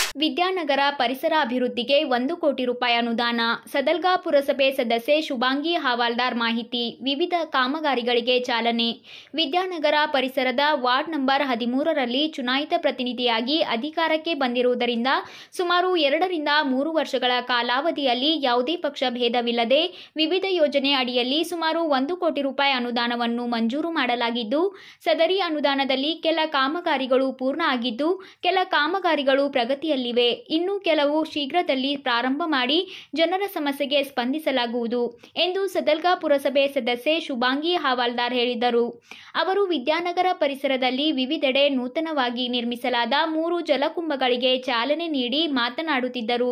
ವಿದ್ಯಾನಗರ ಪರಿಸರ ಅಭಿವೃದ್ಧಿಗೆ ಒಂದು ಕೋಟಿ ರೂಪಾಯಿ ಅನುದಾನ ಸದಲ್ಗಾ ಪುರಸಭೆ ಸದಸ್ಯೆ ಶುಭಾಂಗಿ ಹವಾಲ್ದಾರ್ ಮಾಹಿತಿ ವಿವಿಧ ಕಾಮಗಾರಿಗಳಿಗೆ ಚಾಲನೆ ವಿದ್ಯಾನಗರ ಪರಿಸರದ ವಾರ್ಡ್ ನಂಬರ್ ಹದಿಮೂರರಲ್ಲಿ ಚುನಾಯಿತ ಪ್ರತಿನಿಧಿಯಾಗಿ ಅಧಿಕಾರಕ್ಕೆ ಬಂದಿರುವುದರಿಂದ ಸುಮಾರು ಎರಡರಿಂದ ಮೂರು ವರ್ಷಗಳ ಕಾಲಾವಧಿಯಲ್ಲಿ ಯಾವುದೇ ಪಕ್ಷ ಭೇದವಿಲ್ಲದೆ ವಿವಿಧ ಯೋಜನೆ ಅಡಿಯಲ್ಲಿ ಸುಮಾರು ಒಂದು ಕೋಟಿ ರೂಪಾಯಿ ಅನುದಾನವನ್ನು ಮಂಜೂರು ಮಾಡಲಾಗಿದ್ದು ಸದರಿ ಅನುದಾನದಲ್ಲಿ ಕೆಲ ಕಾಮಗಾರಿಗಳು ಪೂರ್ಣ ಆಗಿದ್ದು ಕೆಲ ಕಾಮಗಾರಿಗಳು ಪ್ರಗತಿಯಲ್ಲಿವೆ ಇನ್ನು ಕೆಲವು ಶೀಘ್ರದಲ್ಲಿ ಪ್ರಾರಂಭ ಮಾಡಿ ಜನರ ಸಮಸ್ಯೆಗೆ ಸ್ಪಂದಿಸಲಾಗುವುದು ಎಂದು ಸದಲ್ಗಾ ಪುರಸಭೆ ಸದಸ್ಯೆ ಶುಭಾಂಗಿ ಹವಾಲ್ದಾರ್ ಹೇಳಿದರು ಅವರು ವಿದ್ಯಾನಗರ ಪರಿಸರದಲ್ಲಿ ವಿವಿಧೆಡೆ ನೂತನವಾಗಿ ನಿರ್ಮಿಸಲಾದ ಮೂರು ಜಲಕುಂಭಗಳಿಗೆ ಚಾಲನೆ ನೀಡಿ ಮಾತನಾಡುತ್ತಿದ್ದರು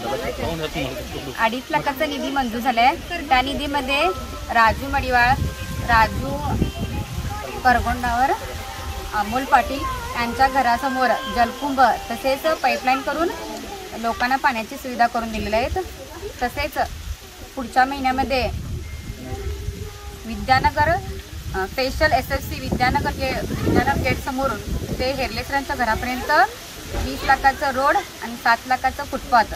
अडीच लाखाचा निधी मंजूर झालाय त्या निधीमध्ये राजू मडिवाळ राजू करगोंडावर अमोल पाटील यांच्या घरासमोर जलकुंभ तसेच पाईपलाईन करून लोकांना पाण्याची सुविधा करून दिलेल्या आहेत तसेच पुढच्या महिन्यामध्ये Vidyanagar special S F C Vidyanagar गे विद्यानगर गेटसमोरून ते हेरलेसरांच्या घरापर्यंत वीस लाखाचं रोड आणि सात लाखाचं फुटपाथ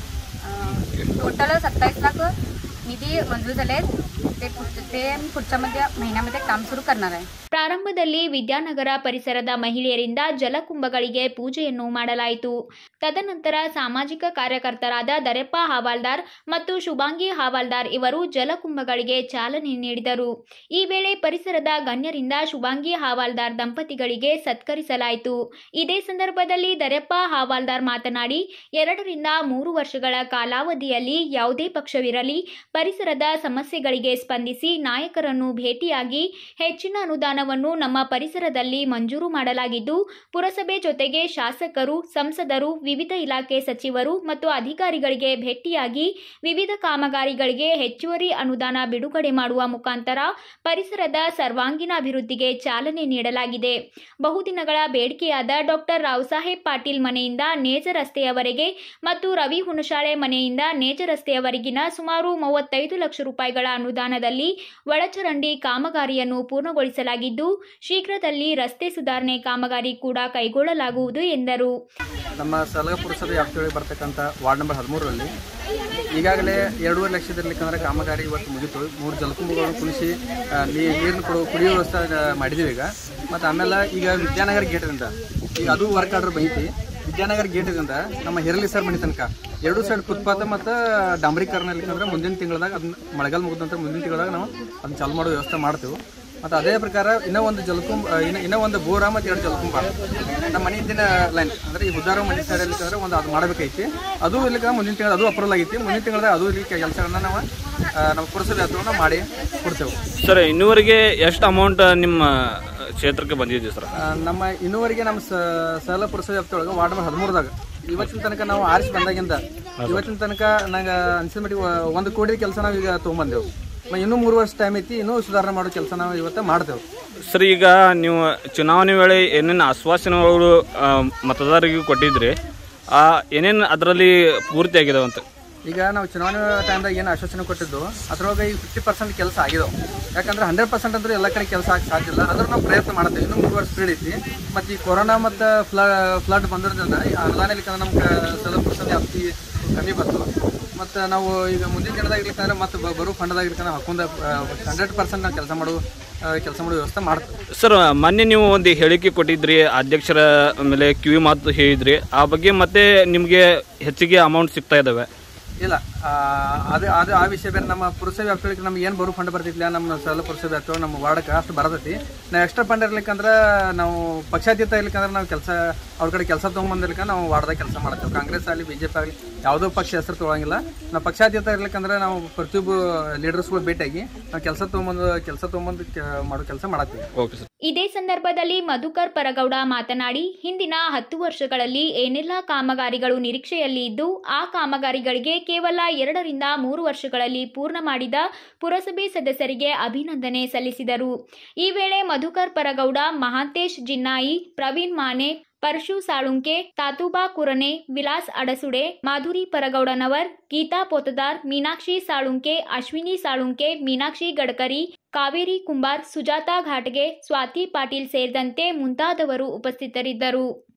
टोटल सत्तावीस लाख निधी मंजूर झाले आहेत ते पुढ- ते पुढच्या मध्ये महिन्यामध्ये काम सुरू करणार आहे ಪ್ರಾರಂಭದಲ್ಲಿ ವಿದ್ಯಾನಗರ ಪರಿಸರದ ಮಹಿಳೆಯರಿಂದ ಜಲಕುಂಭಗಳಿಗೆ ಪೂಜೆಯನ್ನು ಮಾಡಲಾಯಿತು ತದನಂತರ ಸಾಮಾಜಿಕ ಕಾರ್ಯಕರ್ತರಾದ ದರೆಪ್ಪ ಹವಾಲ್ದಾರ್ ಮತ್ತು ಶುಭಾಂಗಿ ಹವಾಲ್ದಾರ್ ಇವರು ಜಲಕುಂಭಗಳಿಗೆ ಚಾಲನೆ ನೀಡಿದರು ಈ ವೇಳೆ ಪರಿಸರದ ಗಣ್ಯರಿಂದ ಶುಭಾಂಗಿ ಹವಾಲ್ದಾರ್ ದಂಪತಿಗಳಿಗೆ ಸತ್ಕರಿಸಲಾಯಿತು ಇದೇ ಸಂದರ್ಭದಲ್ಲಿ ದರೆಪ್ಪ ಹವಾಲ್ದಾರ್ ಮಾತನಾಡಿ ಎರಡರಿಂದ ಮೂರು ವರ್ಷಗಳ ಕಾಲಾವಧಿಯಲ್ಲಿ ಯಾವುದೇ ಪಕ್ಷವಿರಲಿ ಪರಿಸರದ ಸಮಸ್ಯೆಗಳಿಗೆ ಸ್ಪಂದಿಸಿ ನಾಯಕರನ್ನು ಭೇಟಿಯಾಗಿ ಹೆಚ್ಚಿನ ಅನುದಾನವನ್ನು ನಮ್ಮ ಪರಿಸರದಲ್ಲಿ ಮಂಜೂರು ಮಾಡಲಾಗಿದ್ದು ಪುರಸಭೆ ಜೊತೆಗೆ ಶಾಸಕರು ಸಂಸದರು ವಿವಿಧ ಇಲಾಖೆ ಸಚಿವರು ಮತ್ತು ಅಧಿಕಾರಿಗಳಿಗೆ ಭೇಟಿಯಾಗಿ ವಿವಿಧ ಕಾಮಗಾರಿಗಳಿಗೆ ಹೆಚ್ಚುವರಿ ಅನುದಾನ ಬಿಡುಗಡೆ ಮಾಡುವ ಮುಖಾಂತರ ಪರಿಸರದ ಸರ್ವಾಂಗೀಣ ಅಭಿವೃದ್ಧಿಗೆ ಚಾಲನೆ ನೀಡಲಾಗಿದೆ ಬಹುದಿನಗಳ ಬೇಡಿಕೆಯಾದ ಡಾಕ್ಟರ್ ರಾವ್ಸಾಹೇಬ್ ಪಾಟೀಲ್ ಮನೆಯಿಂದ ನೇಜ ರಸ್ತೆಯವರೆಗೆ ಮತ್ತು ರವಿ ಹುಣಶಾಳೆ ಮನೆಯಿಂದ ನೇಜ ರಸ್ತೆಯವರೆಗಿನ ಸುಮಾರು ಮೂವತ್ತೈದು ಲಕ್ಷ ರೂಪಾಯಿಗಳ ಅನುದಾನದಲ್ಲಿ ಒಳಚರಂಡಿ ಕಾಮಗಾರಿಯನ್ನು ಪೂರ್ಣಗೊಳಿಸಲಾಗಿದ್ದು ಶೀಘ್ರದಲ್ಲಿ ರಸ್ತೆ ಸುಧಾರಣೆ ಕಾಮಗಾರಿ ಕೂಡ ಕೈಗೊಳ್ಳಲಾಗುವುದು ಎಂದರು ನಮ್ಮ ಸಲಗ ಪುರಸಭೆ ವ್ಯಾಪ್ತಿಯೊಳಗೆ ಬರ್ತಕ್ಕಂಥ ವಾರ್ಡ್ ನಂಬರ್ ಹದಿಮೂರರಲ್ಲಿ ಈಗಾಗಲೇ ಎರಡೂವರೆ ಲಕ್ಷದಿರ್ಲಿಕ್ಕಂದ್ರೆ ಕಾಮಗಾರಿ ಇವತ್ತು ಮುಗಿತು ಮೂರು ಜಲಕುಂಭಗಳನ್ನು ಕುಣಿಸಿ ಆ, ನೀ- ನೀರಿನ ಕೊಡು ಕುಡಿಯೋ ವ್ಯವಸ್ಥೆ ಆ, ಮಾಡಿದ್ದೀವಿ ಈಗ ಮತ್ತು ಆಮೇಲೆ ಈಗ ವಿದ್ಯಾನಗರ ಗೇಟಿಂದ ಈಗ ಅದು ವರ್ಕ್ ಆರ್ಡರ್ ಬೈತಿ ವಿದ್ಯಾನಗರ ಗೇಟಿಂದ ನಮ್ಮ ಹಿರಲಿ ಸರ್ ಮನೆ ತನಕ ಎರಡು ಸೈಡ್ ಫುಟ್ಪಾತ್ ಮತ್ತು ಡಾಂಬರೀಕರಣ ಇಲ್ಲಿಕಂದ್ರೆ ಮುಂದಿನ ತಿಂಗಳದಾಗ ಅದನ್ನ ಮಳೆಗಾಲ ಮುಗಿದ ನಂತರ ಮುಂದಿನ ತಿಂಗಳದಾಗ ನಾವು ಅದನ್ನ ಚಾಲು ಮಾಡೋ ವ್ಯವಸ್ಥೆ ಮಾಡ್ತೇವೆ ಮತ್ತು ಅದೇ ಪ್ರಕಾರ ಇನ್ನೂ ಒಂದು ಜಲಕುಂಭ ಇನ್ನು ಇನ್ನೂ ಒಂದು ಬೋರ ಮತ್ತು ಎರಡು ಜಲಕುಂಭ ನಮ್ಮ ಮನೆ ಹಿಂದಿನ ಲೈನ್ ಅಂದರೆ ಈ ಉದ್ದಾರ ಮನೆ ಸೈಡ್ ಇರ್ಲಿಕ್ಕಂದ್ರೆ ಒಂದು ಅದು ಮಾಡಬೇಕೈತಿ ಅದು ಇರ್ಲಿಕ್ಕೆ ಮುಂದಿನ ತಿಂಗಳು ಅದು ಅಪ್ರೂವಲ್ ಆಗೈತಿ ಮುಂದಿನ ತಿಂಗಳದಾಗ ಅದು ಇರ್ಲಿಕ್ಕೆ ಕೆಲಸಗಳನ್ನ ನಾವು ಆ, ನಮ್ಮ ಪುರಸಭೆ ಹತ್ರ ಮಾಡಿ ಕೊಡ್ತೇವೆ ಸರ್ ಇನ್ನೂವರೆಗೆ ಎಷ್ಟು ಅಮೌಂಟ್ ನಿಮ್ಮ ಕ್ಷೇತ್ರಕ್ಕೆ ಬಂದಿದೆ ಸರ್ ಆ, ನಮ್ಮ ಇನ್ನೂವರೆಗೆ ನಮ್ಮ ಸ ಸಲ ಪುರಸಭೆ ವ್ಯಾಪ್ತಿಯೊಳಗೆ ವಾರ್ಡ್ ನಂಬರ್ ಹದಿಮೂರದಾಗ ಇವತ್ತಿನ ತನಕ ನಾವು ಆರಿಸಿ ಬಂದಾಗಿಂದ ಇವತ್ತಿನ ತನಕ ನಂಗೆ ಅನ್ಸಿದ ಮಟ್ಟಿಗೆ ಒ- ಒಂದು ಕೋಟಿ ಕೆಲಸ ನಾವು ಈಗ ತೊಗೊಂಬಂದೆವು ಮ- ಇನ್ನೂ ಮೂರು ವರ್ಷ ಟೈಮ್ ಐತಿ ಇನ್ನೂ ಸುಧಾರಣೆ ಮಾಡೋ ಕೆಲಸ ನಾವು ಇವತ್ತು ಮಾಡ್ತೇವೆ ಸರ್ ಈಗ ನೀವು ಚುನಾವಣೆ ವೇಳೆ ಏನೇನು ಆಶ್ವಾಸನೆಗಳು ಆ, ಮತದಾರರಿಗೆ ಕೊಟ್ಟಿದ್ರಿ ಆ ಏನೇನು ಅದರಲ್ಲಿ ಪೂರ್ತಿ ಆಗಿದಾವೆ ಅಂತ ಈಗ ನಾವು ಚುನಾವಣೆ ಟೈಮ್ದಾಗ ಏನು ಆಶ್ವಾಸನೆ ಕೊಟ್ಟಿದ್ದು ಅದ್ರೊಳಗೆ ಈಗ ಫಿಫ್ಟಿ ಪರ್ಸೆಂಟ್ ಕೆಲಸ ಆಗಿದಾವೆ ಯಾಕಂದ್ರೆ ಹಂಡ್ರೆಡ್ ಪರ್ಸೆಂಟ್ ಅಂದ್ರೆ ಎಲ್ಲ ಕಡೆ ಕೆಲಸ ಆಗಕ್ಕೆ ಸಾಧ್ಯ ಇಲ್ಲ ಅದ್ರ ನಾವು ಪ್ರಯತ್ನ ಮಾಡ್ತೇವೆ ಇನ್ನೂ ಮೂರು ವರ್ಷ ಸ್ಪೀಡ್ ಐತಿ ಮತ್ತು ಈ ಕೊರೋನಾ ಮತ್ತು ಫ್ಲ ಫ್ಲಡ್ ಬಂದಿರೋದ್ರಿಂದ ಈ ಅನುದಾನ ಇರ್ಲಿಕ್ಕಂದ್ರೆ ನಮ್ಗೆ ಸಲ ಪರ್ಸೆಂಟ್ ವ್ಯಾಪ್ತಿ ಕಮ್ಮಿ ಬಂತು ಮತ್ತು ನಾವು ಈಗ ಮುಂದಿನ ದಿನದಾಗ ಇರ್ಲಿಕ್ಕಂದ್ರೆ ಮತ್ತು ಬ- ಬರೋ ಫಂಡ್ದಾಗ ಇರ್ಲಿಕ್ಕಂದ್ರೆ ಹಾಕೊಂಡ ಹಂಡ್ರೆಡ್ ಪರ್ಸೆಂಟ್ ನಾವು ಕೆಲಸ ಮಾಡೋ ಕೆಲಸ ಮಾಡೋ ವ್ಯವಸ್ಥೆ ಮಾಡ್ತೇವೆ ಸರ್ ಮೊನ್ನೆ ನೀವು ಒಂದು ಹೇಳಿಕೆ ಕೊಟ್ಟಿದ್ರಿ ಅಧ್ಯಕ್ಷರ ಮೇಲೆ ಕಿವಿ ಮಾತು ಹೇಳಿದ್ರಿ ಆ ಬಗ್ಗೆ ಮತ್ತೆ ನಿಮಗೆ ಹೆಚ್ಚಿಗೆ ಅಮೌಂಟ್ ಸಿಗ್ತಾ ಇದ್ದಾವೆ ಇಲ್ಲ ಆ, ಅದು ಅದು ಆ ವಿಷಯ ಬೇರೆ ನಮ್ಮ ಪುರಸಭೆ ವ್ಯಾಪ್ತಿಯೊಳಗೆ ನಮ್ಗೆ ಏನು ಬರೋ ಫಂಡ್ ಬರ್ತಿದ್ಲ ನಮ್ಮ ಸಲ ಪುರಸಭೆ ವ್ಯಾಪ್ತಿಯೊಳಗೆ ನಮ್ಮ ವಾರ್ಡಕ್ಕೆ ಅಷ್ಟು ಬರತೈತಿ ನಾವು ಎಕ್ಸ್ಟ್ರಾ ಫಂಡ್ ಇರ್ಲಿಕ್ಕಂದ್ರೆ ನಾವು ಪಕ್ಷಾತೀತ ಇರ್ಲಿಕ್ಕಂದ್ರೆ ನಾವು ಕೆಲಸ ಅವ್ರ ಕಡೆ ಕೆಲಸ ತೊಗೊಂಬಂದಿರ್ಲಿಕ್ಕ ನಾವು ವಾರ್ಡ್ದಾಗ ಕೆಲಸ ಮಾಡ್ತೇವೆ ಕಾಂಗ್ರೆಸ್ ಆಗಲಿ ಬಿ ಜೆ ಪಿ ಆಗಲಿ ಯಾವುದೋ ಪಕ್ಷ ಹೆಸರು ತೊಗೊಳಂಗಿಲ್ಲ ನಾವು ಪಕ್ಷಾತೀತ ಇರ್ಲಿಕ್ಕಂದ್ರೆ ನಾವು ಪ್ರತಿಯೊಬ್ಬ ಲೀಡರ್ಸ್ಗಳು ಭೇಟಿಯಾಗಿ ನಾವು ಕೆಲಸ ತೊಗೊಂಬಂದು ಕೆಲಸ ತೊಗೊಂಬಂದು ಕೆ- ಮಾಡೋ ಕೆಲಸ ಮಾಡತ್ತೀವಿ ಓಕೆ ಸರ್ ಇದೇ ಸಂದರ್ಭದಲ್ಲಿ ಮಧುಕರ್ ಪರಗೌಡ ಮಾತನಾಡಿ ಹಿಂದಿನ ಹತ್ತು ವರ್ಷಗಳಲ್ಲಿ ಏನೆಲ್ಲ ಕಾಮಗಾರಿಗಳು ನಿರೀಕ್ಷೆಯಲ್ಲಿ ಇದ್ದು ಆ ಕಾಮಗಾರಿಗಳಿಗೆ ಕೇವಲ ಎರಡರಿಂದ ಮೂರು ವರ್ಷಗಳಲ್ಲಿ ಪೂರ್ಣ ಮಾಡಿದ ಪುರಸಭೆ ಸದಸ್ಯರಿಗೆ ಅಭಿನಂದನೆ ಸಲ್ಲಿಸಿದರು ಈ ವೇಳೆ ಮಧುಕರ್ ಪರಗೌಡ ಮಹಾಂತೇಶ್ ಜಿನ್ನಾಯಿ ಪ್ರವೀಣ್ ಮಾನೆ ಪರಶು ಸಾಳುಂಕೆ ತಾತುಬಾ ಕುರನೆ ವಿಲಾಸ್ ಅಡಸುಡೆ ಮಾಧುರಿ ಪರಗೌಡನವರ್ ಗೀತಾ ಪೋತದಾರ್ ಮೀನಾಕ್ಷಿ ಸಾಳುಂಕೆ ಅಶ್ವಿನಿ ಸಾಳುಂಕೆ ಮೀನಾಕ್ಷಿ ಗಡ್ಕರಿ ಕಾವೇರಿ ಕುಂಬಾರ್ ಸುಜಾತಾ ಘಾಟ್ಗೆ ಸ್ವಾತಿ ಪಾಟೀಲ್ ಸೇರಿದಂತೆ ಮುಂತಾದವರು ಉಪಸ್ಥಿತರಿದ್ದರು